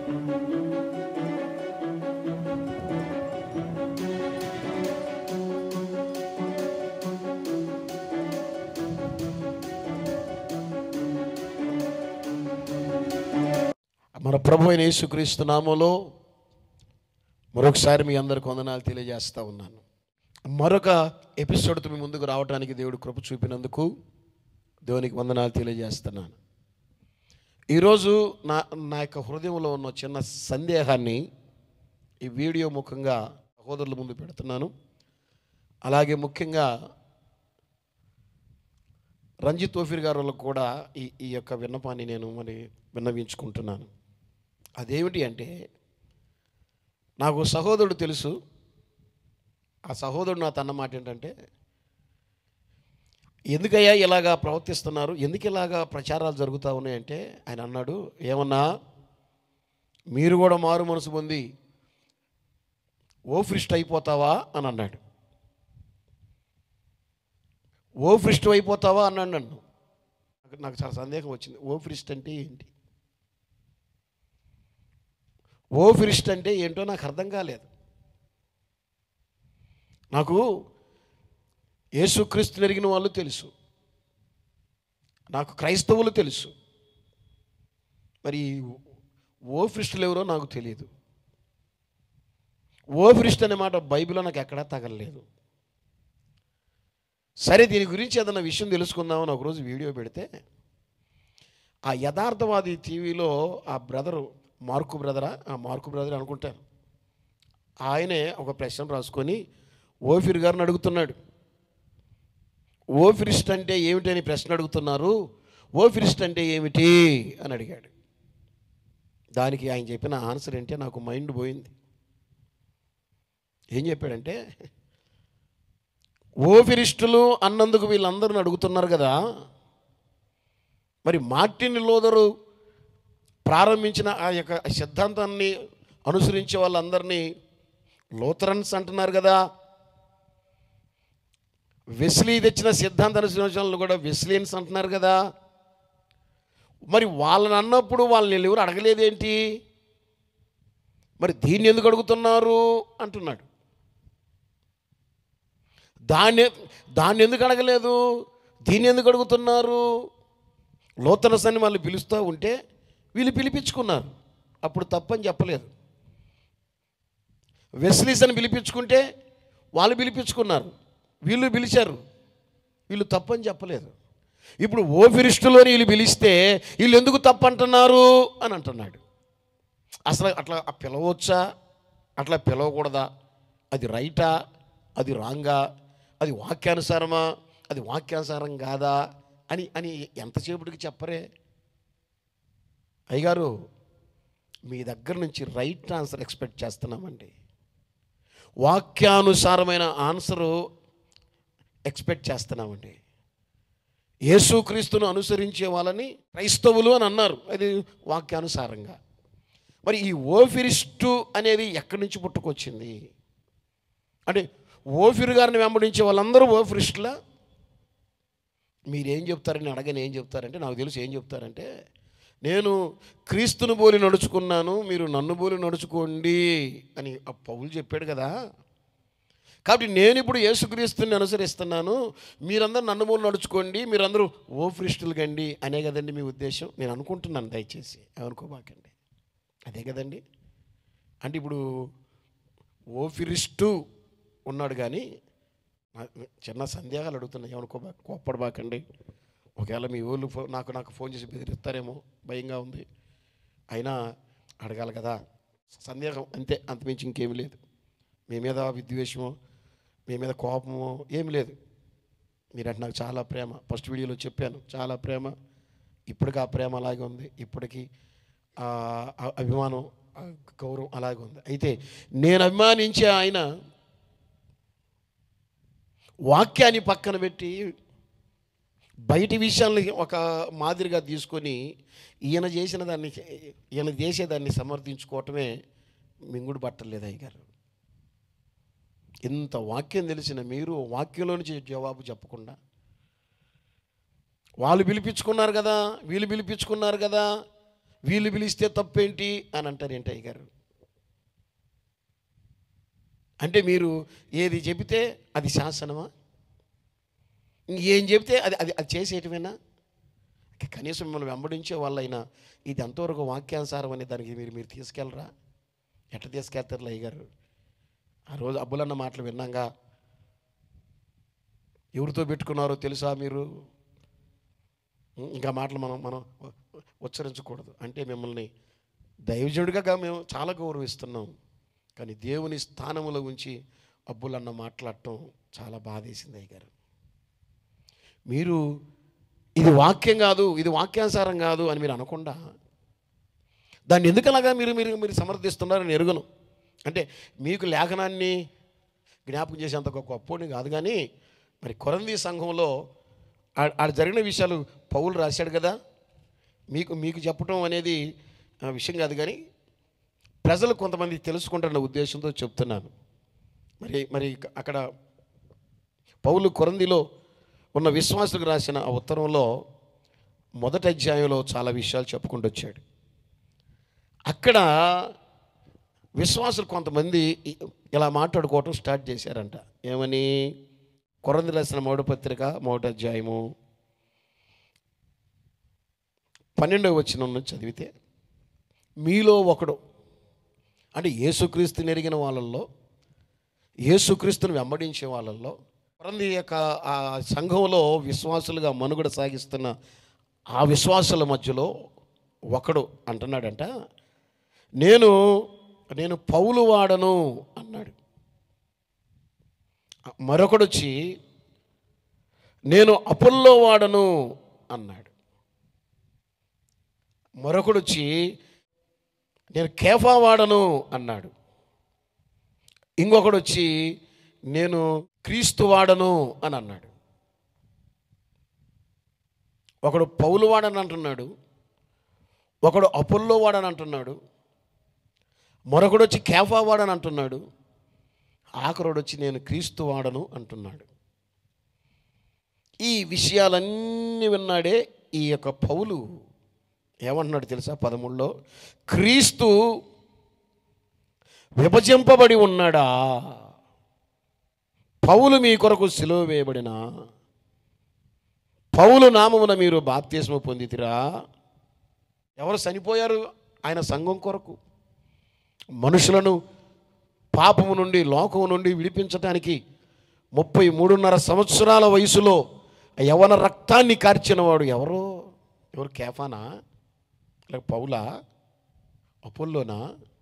మన ప్రభు అయిన యేసుక్రీస్తు నామములో మరొకసారి మీ అందరికి వందనాలు తెలియజేస్తా ఉన్నాను మరొక ఎపిసోడ్తో మీ ముందుకు రావడానికి దేవుడు కృప చూపినందుకు దేవునికి వందనాలు తెలియజేస్తున్నాను ఈరోజు నా నా యొక్క హృదయంలో ఉన్న చిన్న సందేహాన్ని ఈ వీడియో ముఖంగా సహోదరుల ముందు పెడుతున్నాను అలాగే ముఖ్యంగా రంజిత్ తోఫీర్ గారు వాళ్ళకు కూడా ఈ ఈ యొక్క విన్నపాన్ని నేను మరి విన్నవించుకుంటున్నాను అదేమిటి అంటే నాకు సహోదరుడు తెలుసు ఆ సహోదరుడు నా తన్న మాట ఏంటంటే ఎందుకయ్యా ఇలాగా ప్రవర్తిస్తున్నారు ఎందుకు ఇలాగా ప్రచారాలు జరుగుతూ ఉన్నాయంటే ఆయన అన్నాడు ఏమన్నా మీరు కూడా మారు మనసు పొంది ఓ ఫ్రిస్ట్ అయిపోతావా అని అన్నాడు ఓ ఫ్రిస్ట్ అయిపోతావా అన్నాడు నన్ను నాకు- నాకు చాలా సందేహం వచ్చింది ఓ ఫ్రిస్ట్ అంటే ఏంటి ఓ ఫ్రిస్ట్ అంటే ఏంటో నాకు అర్థం కాలేదు నాకు యేసుక్రీస్తు ఎరిగిన వాళ్ళు తెలుసు నాకు క్రైస్తవులు తెలుసు మరి ఓ ఫ్రిస్టులు ఎవరో నాకు తెలియదు ఓ ఫ్రిస్ట్ అనే మాట బైబిల్లో నాకు ఎక్కడా తగలలేదు సరే దీని గురించి ఏదైనా విషయం తెలుసుకుందామని ఒకరోజు వీడియో పెడితే ఆ యథార్థవాది టీవీలో ఆ బ్రదరు మార్కు బ్రదరా ఆ మార్కు బ్రదర్ అనుకుంటాను ఆయనే ఒక ప్రశ్న రాసుకొని ఓఫిర్ గారిని అడుగుతున్నాడు ఓఫిరిస్ట్ అంటే ఏమిటి అని ప్రశ్న అడుగుతున్నారు ఓఫిరిస్ట్ అంటే ఏమిటి అని అడిగాడు దానికి ఆయన చెప్పిన ఆన్సర్ ఏంటంటే నాకు మైండ్ పోయింది ఏం చెప్పాడంటే ఓఫిరిస్టులు అన్నందుకు వీళ్ళందరూ అడుగుతున్నారు కదా మరి మార్టిన్ లోదరు ప్రారంభించిన ఆ యొక్క సిద్ధాంతాన్ని అనుసరించే వాళ్ళందరినీ లోథరన్స్ అంటున్నారు కదా వెస్లీ తెచ్చిన సిద్ధాంత అనుసరించిన వాళ్ళు కూడా వెస్లియన్స్ అంటున్నారు కదా మరి వాళ్ళని అన్నప్పుడు వాళ్ళని ఎవరు అడగలేదేంటి మరి దీన్ని ఎందుకు అడుగుతున్నారు అంటున్నాడు దాన్ని దాన్ని ఎందుకు అడగలేదు దీన్ని ఎందుకు అడుగుతున్నారు లోతనస్ అని వాళ్ళు పిలుస్తూ ఉంటే వీళ్ళు పిలిపించుకున్నారు అప్పుడు తప్పని చెప్పలేదు వెస్లీస్ అని పిలిపించుకుంటే వాళ్ళు పిలిపించుకున్నారు వీళ్ళు పిలిచారు వీళ్ళు తప్పని చెప్పలేదు ఇప్పుడు ఓఫిరిస్టులోని వీళ్ళు పిలిస్తే వీళ్ళు ఎందుకు తప్పు అంటున్నారు అని అంటున్నాడు అసలు అట్లా పిలవచ్చా అట్లా పిలవకూడదా అది రైటా అది రాంగా అది వాక్యానుసారమా అది వాక్యానుసారం కాదా అని అని ఎంతసేపటికి చెప్పరే అయ్యగారు మీ దగ్గర నుంచి రైట్ ఆన్సర్ ఎక్స్పెక్ట్ చేస్తున్నామండి వాక్యానుసారమైన ఆన్సరు ఎక్స్పెక్ట్ చేస్తున్నామండి యేసుక్రీస్తును అనుసరించే వాళ్ళని క్రైస్తవులు అని అన్నారు అది వాక్యానుసారంగా మరి ఈ ఓఫిరిస్టు అనేది ఎక్కడి నుంచి పుట్టుకొచ్చింది అంటే ఓఫిరు గారిని వెంబడించే వాళ్ళందరూ ఓఫిరిస్టులా మీరేం చెప్తారని అడగని ఏం చెప్తారంటే నాకు తెలుసు ఏం చెప్తారంటే నేను క్రీస్తును పోలి నడుచుకున్నాను మీరు నన్ను పోలి నడుచుకోండి అని ఆ పౌలు చెప్పాడు కదా కాబట్టి నేను ఇప్పుడు యేసుక్రీస్తుని అనుసరిస్తున్నాను మీరందరూ నన్ను పోలి నడుచుకోండి మీరందరూ ఓ ఫ్రిస్టులు కండి అనే కదండి మీ ఉద్దేశం నేను అనుకుంటున్నాను దయచేసి ఏమనుకోబాకండి అదే కదండి అంటే ఇప్పుడు ఓ ఫిరిస్టు ఉన్నాడు కానీ నా- చిన్న సందేహాలు అడుగుతున్నాయి ఏమనుకోబా కోప్పడబాకండి ఒకవేళ మీ ఊళ్ళు ఫో నాకు నాకు ఫోన్ చేసి బెదిరిస్తారేమో భయంగా ఉంది అయినా అడగాలి కదా సందేహం అంతే అంతమించి ఇంకేమీ లేదు మీ మీద విద్వేషమో మీ మీద కోపమో ఏమి లేదు మీరంటే నాకు చాలా ప్రేమ ఫస్ట్ వీడియోలో చెప్పాను చాలా ప్రేమ ఇప్పటికీ ఆ ప్రేమ అలాగే ఉంది ఇప్పటికీ ఆ ఆ అభిమానం ఆ గౌరవం అలాగే ఉంది అయితే నేను అభిమానించే ఆయన వాక్యాన్ని పక్కన పెట్టి బయటి విషయాల్ని ఒక మాదిరిగా తీసుకొని ఈయన చేసిన దాన్ని ఈయన చేసేదాన్ని సమర్థించుకోవటమే మింగుడు పట్టలేదు అయ్యగారు ఇంత వాక్యం తెలిసిన మీరు వాక్యంలో నుంచి జవాబు చెప్పకుండా వాళ్ళు పిలిపించుకున్నారు కదా వీళ్ళు పిలిపించుకున్నారు కదా వీళ్ళు పిలిస్తే తప్పేంటి అని అంటారు ఏంటి అయ్య గారు అంటే మీరు ఏది చెబితే అది శాసనమా ఏం చెబితే అది అది అది చేసేయటమేనా కనీసం మిమ్మల్ని వెంబడించే వాళ్ళైనా ఇది ఎంతవరకు వాక్యానుసారం అనే దానికి మీరు మీరు తీసుకెళ్ళరా ఎట్లా తీసుకెళ్తారు అయ్య గారు ఆ రోజు అబ్బులన్న మాటలు విన్నాగా ఎవరితో పెట్టుకున్నారో తెలుసా మీరు ఇంకా మాటలు మనం మనం ఉచ్చరించకూడదు అంటే మిమ్మల్ని దైవజుడిగా మేము చాలా గౌరవిస్తున్నాం కానీ దేవుని స్థానంలో ఉంచి అబ్బులన్న మాట్లాడటం చాలా బాధేసింది అయ్య గారు మీరు ఇది వాక్యం కాదు ఇది వాక్యానుసారం కాదు అని మీరు అనకుండా దాన్ని ఎందుకు అలాగా మీరు మీరు మీరు సమర్థిస్తున్నారని ఎరుగను అంటే మీకు లేఖనాన్ని జ్ఞాపకం చేసేంత ఒక గొప్పోని కాదు కానీ మరి కొరంది సంఘంలో ఆ- ఆడ జరిగిన విషయాలు పౌలు రాశాడు కదా మీకు మీకు చెప్పటం అనేది ఆ, విషయం కాదు కానీ ప్రజలు కొంతమంది తెలుసుకుంటున్న ఉద్దేశంతో చెప్తున్నాను మరి మరి అక్కడ పౌలు కొరందిలో ఉన్న విశ్వాసులకు రాసిన ఆ ఉత్తరంలో మొదటి అధ్యాయంలో చాలా విషయాలు చెప్పుకుంటూ వచ్చాడు అక్కడ విశ్వాసులు కొంతమంది ఇ- ఇలా మాట్లాడుకోవటం స్టార్ట్ చేశారంట ఏమని కొరంది రాసిన మొదటి పత్రిక మొదటి అధ్యాయము పన్నెండవ వచ్చిన నుంచి చదివితే మీలో ఒకడు అంటే యేసుక్రీస్తుని ఎరిగిన వాళ్ళల్లో యేసుక్రీస్తుని వెంబడించే వాళ్ళల్లో కొరంది యొక్క ఆ సంఘంలో విశ్వాసులుగా మనుగడ సాగిస్తున్న ఆ విశ్వాసుల మధ్యలో ఒకడు అంటున్నాడంట నేను నేను పౌలు వాడను అన్నాడు మరొకడు వచ్చి నేను అపుల్లో వాడను అన్నాడు మరొకడు వచ్చి నేను కేఫా వాడను అన్నాడు ఇంకొకడు వచ్చి నేను క్రీస్తు వాడను అని అన్నాడు ఒకడు పౌలు వాడని అంటున్నాడు ఒకడు అపుల్లో వాడని అంటున్నాడు మరొకడు వచ్చి కేఫా వాడని అంటున్నాడు ఆఖరుడు వచ్చి నేను క్రీస్తు వాడను అంటున్నాడు ఈ విషయాలన్నీ విన్నాడే ఈ యొక్క పౌలు ఏమంటున్నాడు తెలుసా పదమూడులో క్రీస్తు విభజింపబడి ఉన్నాడా పౌలు మీ కొరకు సిలువ వేయబడిన పౌలు నామమున మీరు బాప్తిస్మ పొందితిరా ఎవరు చనిపోయారు ఆయన సంఘం కొరకు మనుషులను పాపము నుండి లోకము నుండి విడిపించటానికి ముప్పై మూడున్నర సంవత్సరాల వయసులో యవన రక్తాన్ని కార్చినవాడు ఎవరో ఎవరు కేఫానా లేక పౌలా అపోల్లోనా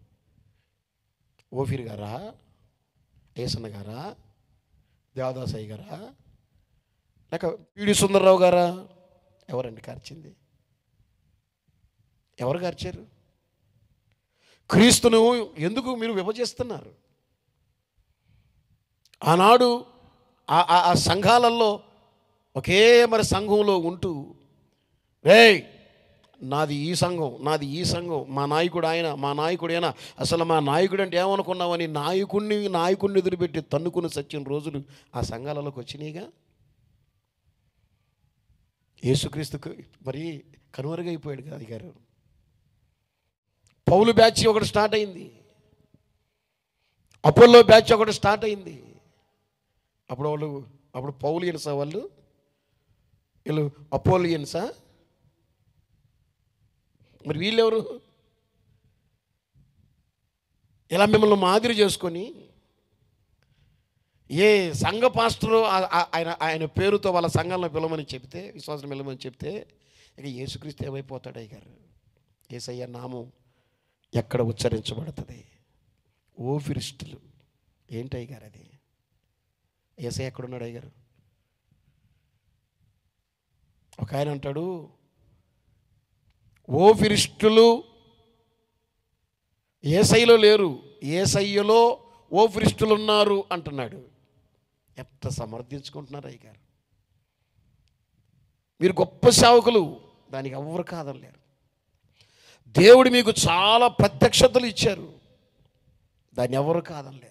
ఓఫీర్ గారా ఏసన్న గారా దేవదాసయ్య గారా లేక పీడి సుందరరావు గారా ఎవరండి కార్చింది ఎవరు కార్చారు క్రీస్తును ఎందుకు మీరు విభజిస్తున్నారు ఆనాడు ఆ ఆ- ఆ సంఘాలలో ఒకే మరి సంఘంలో ఉంటూ రేయ్ నాది ఈ సంఘం నాది ఈ సంఘం మా నాయకుడు ఆయన మా నాయకుడు ఆయన అసలు మా నాయకుడు అంటే ఏమనుకున్నావని నాయకుడిని నాయకుడిని ఎదురుపెట్టి తన్నుకుని సచ్చిన రోజులు ఆ సంఘాలలోకి వచ్చినాయిగా యేసుక్రీస్తుకు మరి కనుమరుగైపోయాడు కదా గారు పౌలు బ్యాచ్ ఒకటి స్టార్ట్ అయింది అపోల్లో బ్యాచ్ ఒకటి స్టార్ట్ అయింది అప్పుడు వాళ్ళు అప్పుడు పౌలియన్సా వాళ్ళు వీళ్ళు అపోలియన్సా మరి వీళ్ళెవరు ఇలా మిమ్మల్ని మాదిరి చేసుకొని ఏ సంఘ పాస్టరు ఆ- ఆ- ఆయన ఆయన పేరుతో వాళ్ళ సంఘంలో పిలవమని చెప్తే విశ్వాసం పిలవమని చెప్తే ఇక యేసుక్రీస్తు ఏమైపోతాడు అయ్య గారు ఏసయ్య నామం ఎక్కడ ఉచ్చరించబడుతుంది ఓ ఫిరిస్టులు ఏంటి అయ్య గారు అది ఏసై ఎక్కడున్నాడు అయ్య గారు ఒక ఆయన అంటాడు ఓ ఫిరిస్టులు ఏసైలో లేరు ఏసయ్యలో ఓ ఫిరిస్టులు ఉన్నారు అంటున్నాడు ఎంత సమర్థించుకుంటున్నారు అయ్య గారు మీరు గొప్ప సేవకులు దానికి ఎవరు కాదనలేరు దేవుడు మీకు చాలా ప్రత్యక్షతలు ఇచ్చారు దాన్ని ఎవరు కాదనలేరు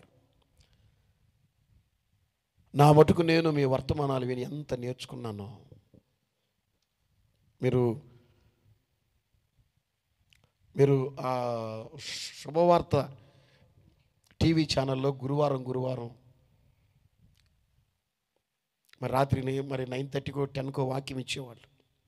నా మటుకు నేను మీ వర్తమానాలు విని ఎంత నేర్చుకున్నానో మీరు మీరు ఆ శుభవార్త టీవీ ఛానల్లో గురువారం గురువారం మరి రాత్రి నే- మరి నైన్ థర్టీకో టెన్కో వాక్యం ఇచ్చేవాళ్ళు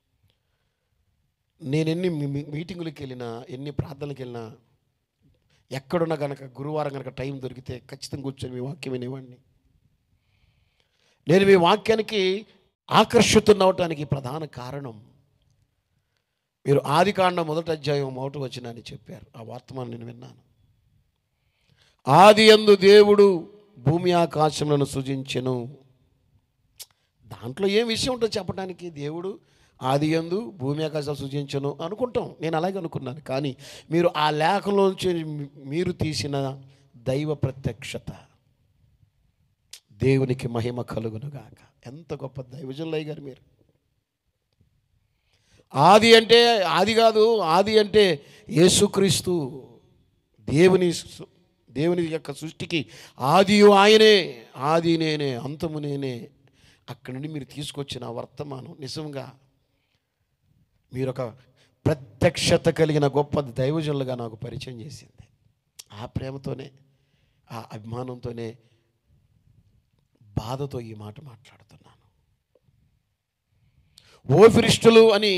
నేను ఎన్ని మీ- మీ- మీటింగులకు వెళ్ళినా ఎన్ని ప్రార్థనలకు వెళ్ళినా ఎక్కడున్నా కనుక గురువారం కనుక టైం దొరికితే ఖచ్చితంగా కూర్చొని మీ వాక్యం వినేవాడిని నేను మీ వాక్యానికి ఆకర్షితున్నవటానికి ప్రధాన కారణం మీరు ఆదికాండం మొదటి అధ్యాయం మొదటి వచ్చినని చెప్పారు ఆ వర్తమానం నేను విన్నాను ఆది యందు దేవుడు భూమి ఆకాశములను సృజించెను దాంట్లో ఏం విషయం ఉంటుందో చెప్పడానికి దేవుడు ఆది యందు భూమి ఆకాశం సృజించను అనుకుంటాం నేను అలాగే అనుకున్నాను కానీ మీరు ఆ లేఖలోంచి మీరు తీసిన దైవ ప్రత్యక్షత దేవునికి మహిమ కలుగునుగాక ఎంత గొప్ప దైవజనులయ్య గారు మీరు ఆది అంటే ఆది కాదు ఆది అంటే యేసుక్రీస్తు దేవుని సు- దేవుని యొక్క సృష్టికి ఆదియు ఆయనే ఆది నేనే అంతము నేనే అక్కడి నుండి మీరు తీసుకొచ్చిన వర్తమానం నిజంగా మీరు ఒక ప్రత్యక్షత కలిగిన గొప్ప దైవజనులుగా నాకు పరిచయం చేసింది ఆ ప్రేమతోనే ఆ అభిమానంతోనే బాధతో ఈ మాట మాట్లాడుతున్నాను ఓఫిరిస్టులు అని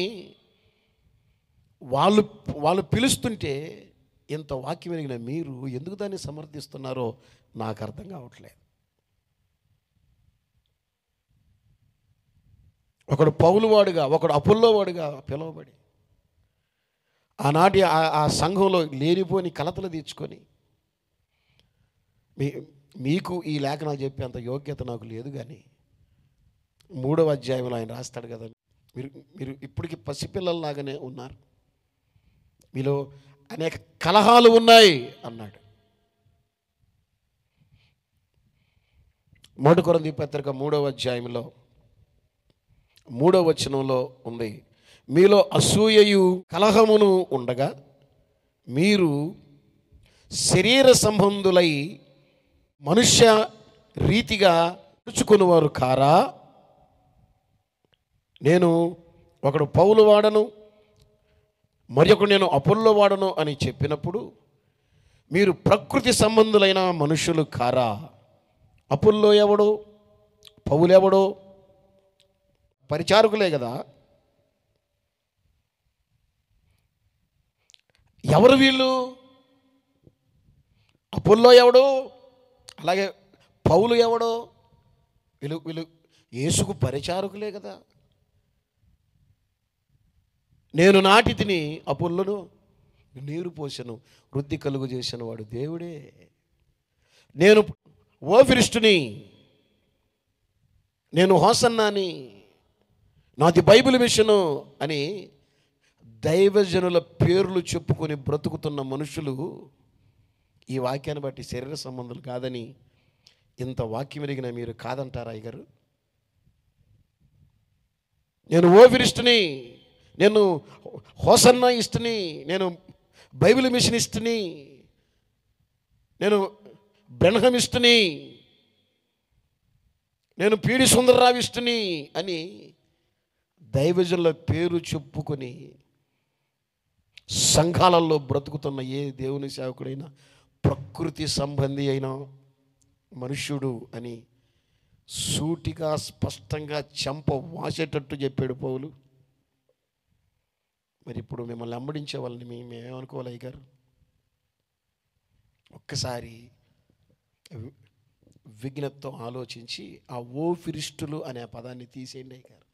వాళ్ళు వాళ్ళు పిలుస్తుంటే ఇంత వాక్యం ఎరిగిన మీరు ఎందుకు దాన్ని సమర్థిస్తున్నారో నాకు అర్థం కావట్లేదు ఒకడు పౌలువాడుగా ఒకడు అపుల్లోవాడుగా పిలువబడి ఆనాటి ఆ- ఆ సంఘంలో లేనిపోని కలతలు తీర్చుకొని మీ మీకు ఈ లేఖనాలు చెప్పేంత యోగ్యత నాకు లేదు కానీ మూడవ అధ్యాయంలో ఆయన రాస్తాడు కదా మీరు మీరు ఇప్పటికి పసిపిల్లల్లాగానే ఉన్నారు మీలో అనేక కలహాలు ఉన్నాయి అన్నాడు మొదటి కొరంది పత్రిక మూడవ అధ్యాయంలో మూడవ వచనంలో ఉంది మీలో అసూయయు కలహమును ఉండగా మీరు శరీర సంబంధులై మనుష్య రీతిగా నడుచుకునేవారు కారా నేను ఒకడు పౌలు వాడను మరి ఒకడు నేను అపుల్లో వాడను అని చెప్పినప్పుడు మీరు ప్రకృతి సంబంధులైన మనుషులు కారా అపుల్లో ఎవడు పౌలెవడో పరిచారకులే కదా ఎవరు వీళ్ళు అపుల్లో ఎవడు అలాగే పౌలు ఎవడో వీళ్ళు వీళ్ళు యేసుకు పరిచారకులే కదా నేను నాటి తిని అపుల్లను నీరు పోసెను వృద్ధి కలుగు చేసిన వాడు దేవుడే నేను ఓఫిరిస్టుని నేను హోసన్నాని నాది బైబిల్ మిషను అని దైవజనుల పేర్లు చెప్పుకొని బ్రతుకుతున్న మనుషులు ఈ వాక్యాన్ని బట్టి శరీర సంబంధాలు కాదని ఇంత వాక్యం ఎరిగిన మీరు కాదంటారా అయ్యగారు నేను ఓఫిరిస్టుని నేను హోసన్న ఇస్తుని నేను బైబిల్ మిషన్ ఇస్తుని నేను బ్రెన్హం ఇస్తుని నేను పీడి సుందరరావు ఇస్తుని అని దైవజనుల పేరు చెప్పుకొని సంఘాలలో బ్రతుకుతున్న ఏ దేవుని సేవకుడైనా ప్రకృతి సంబంధి అయిన మనుష్యుడు అని సూటిగా స్పష్టంగా చెంప వాసేటట్టు చెప్పాడు పౌలు మరి ఇప్పుడు మిమ్మల్ని అమ్మడించే వాళ్ళని మీ మేమేమనుకోవాలి అయ్య గారు ఒక్కసారి వి- విఘ్నతతో ఆలోచించి ఆ ఓఫిరిస్టులు అనే పదాన్ని తీసేయండి అయ్య గారు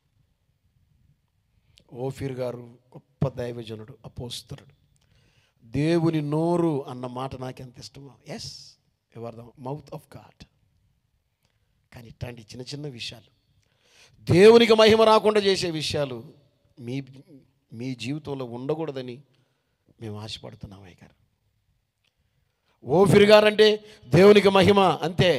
ఓఫిర్ గారు గొప్ప దైవజనుడు అపోస్తరుడు దేవుని నోరు అన్న మాట నాకు ఎంత ఇష్టమో as ever the mouth of God కానీ ఇట్లాంటి చిన్న చిన్న విషయాలు దేవునికి మహిమ రాకుండా చేసే విషయాలు మీ మీ జీవితంలో ఉండకూడదని మేము ఆశపడుతున్నాం అయ్య గారు ఓఫిర్ గారంటే దేవునికి మహిమ అంతే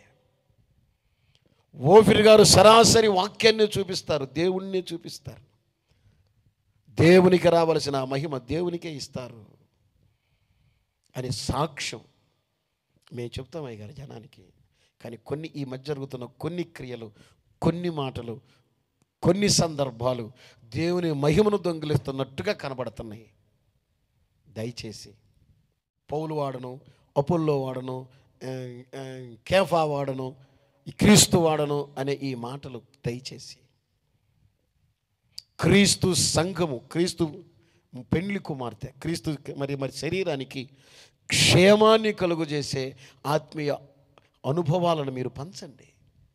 ఓఫిర్ గారు సరాసరి వాక్యాన్ని చూపిస్తారు దేవుణ్ణి చూపిస్తారు దేవునికి రావలసిన ఆ మహిమ దేవునికే ఇస్తారు అని సాక్ష్యం మేము చెప్తాం అయ్య గారు జనానికి కానీ కొన్ని ఈ మధ్య జరుగుతున్న కొన్ని క్రియలు కొన్ని మాటలు కొన్ని సందర్భాలు దేవుని మహిమను దొంగిలిస్తున్నట్టుగా కనబడుతున్నాయి దయచేసి పౌలు వాడను అపుల్లో వాడను ఆ, ఆ, కేఫా వాడను ఈ క్రీస్తు వాడను అనే ఈ మాటలు దయచేసి క్రీస్తు సంఘము క్రీస్తు పెండ్లి కుమార్తె క్రీస్తు మరి మరి శరీరానికి క్షేమాన్ని కలుగజేసే ఆత్మీయ అనుభవాలను మీరు పంచండి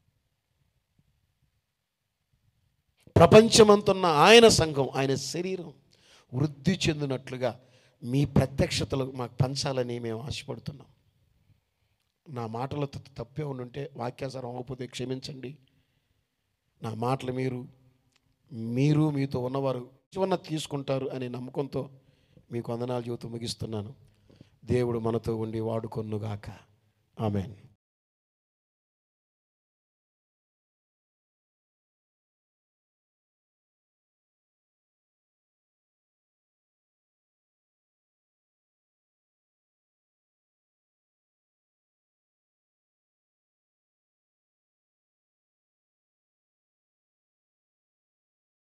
ప్రపంచమంతున్న ఆయన సంఘం ఆయన శరీరం వృద్ధి చెందినట్లుగా మీ ప్రత్యక్షతలు మాకు పంచాలని మేము ఆశపడుతున్నాం నా మాటలు త- తప్పే ఉండుంటే వాక్యాసారం అవ్వకపోతే క్షమించండి నా మాటలు మీరు మీరు మీతో ఉన్నవారు జీవన తీసుకుంటారు అనే నమ్మకంతో మీకు వందనాలు జీవితం ముగిస్తున్నాను దేవుడు మనతో ఉండి వాడుకొన్నుగాక ఆమెన్